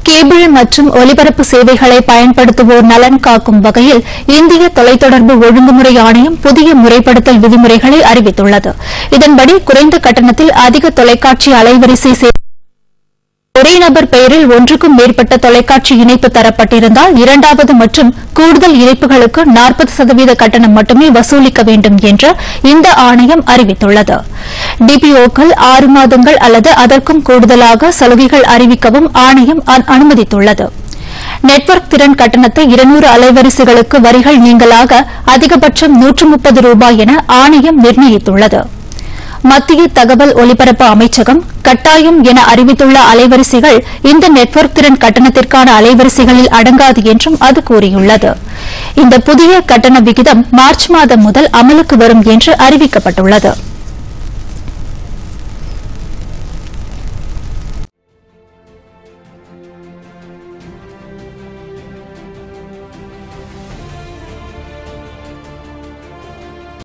cable மற்றும் ஒலிபரப்பு சேவைகளை பயன்படுத்துவோர் நலன் காக்கும் வகையில் இந்திய தொலைத்தொடர்பு ஒழுங்குமுறை ஆணையம் புதிய முறைப்படுத்தல் விதிமுறைகளை அறிவித்துள்ளது இதன்படி குறைந்த கட்டணத்தில் அதிக தொலைக்காட்சி அலைவரிசை சேவை ஒரே நபர் பெயரில் ஒன்றுக்கும் மேற்பட்ட தொலைக்காட்சி இணைப்பு தரப்பட்டிருந்தால் இரண்டாவது மற்றும் கூடுதல் இணைப்புகளுக்கு நாற்பது சதவீத கட்டணம் மட்டுமே வசூலிக்க வேண்டும் என்று இந்த ஆணையம் அறிவித்துள்ளது டிபிஓக்கள் ஆறு மாதங்கள் அல்லது அதற்கும் கூடுதலாக சலுகைகள் அறிவிக்கவும் ஆணையம் அ- அனுமதித்துள்ளது நெட்வொர்க் திறன் கட்டணத்தை இருநூறு அலைவரிசைகளுக்கு வரிகள் நீங்கலாக அதிகபட்சம் நூற்று முப்பது ரூபாய் என ஆணையம் நிர்ணயித்துள்ளது மத்திய தகவல் ஒலிபரப்பு அமைச்சகம் கட்டாயம் என அறிவித்துள்ள அலைவரிசைகள் இந்த நெட்வொர்க் திறன் கட்டணத்திற்கான அலைவரிசைகளில் அடங்காது என்றும் அது கூறியுள்ளது இந்த புதிய கட்டண விகிதம் மார்ச் மாதம் முதல் அமலுக்கு வரும் என்று அறிவிக்கப்பட்டுள்ளது